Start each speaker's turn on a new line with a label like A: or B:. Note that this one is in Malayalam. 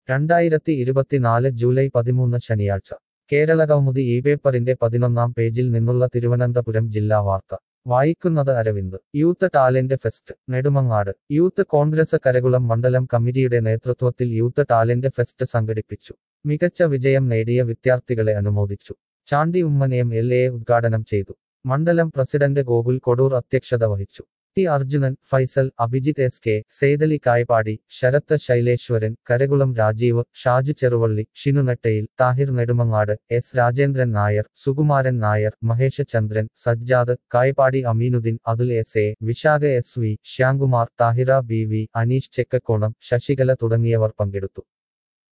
A: രണ്ടായിരത്തി ഇരുപത്തിനാല് ജൂലൈ പതിമൂന്ന് ശനിയാഴ്ച കേരള കൗമുദി ഈ പേപ്പറിന്റെ പതിനൊന്നാം പേജിൽ നിന്നുള്ള തിരുവനന്തപുരം ജില്ലാ വാർത്ത വായിക്കുന്നത് Aravind youth talent fest Nedumangad youth Congress Karakulam മണ്ഡലം കമ്മിറ്റിയുടെ നേതൃത്വത്തിൽ യൂത്ത് ടാലന്റ് ഫെസ്റ്റ് സംഘടിപ്പിച്ചു മികച്ച വിജയം നേടിയ വിദ്യാർത്ഥികളെ അനുമോദിച്ചു Chandy Oommen M L A ഉദ്ഘാടനം ചെയ്തു മണ്ഡലം പ്രസിഡന്റ് ഗോകുൽ കൊടൂർ അധ്യക്ഷത വഹിച്ചു T Arjunan Faisal Abhijith S K Saithali Kayappadi Sarath Saileswaran Karakulam Rajeev Shaju Cheruvally Shinu Nettayil Thahir Nedumangad S Rajendran Nair Sukumaran Nair Mahesha Chandran Sajjad Kayappadi Ameenuddin Athul S A Vishakha S V Shyamkumar Thahira B V Aneesh Chekkakonam Sasikala തുടങ്ങിയവർ പങ്കെടുത്തു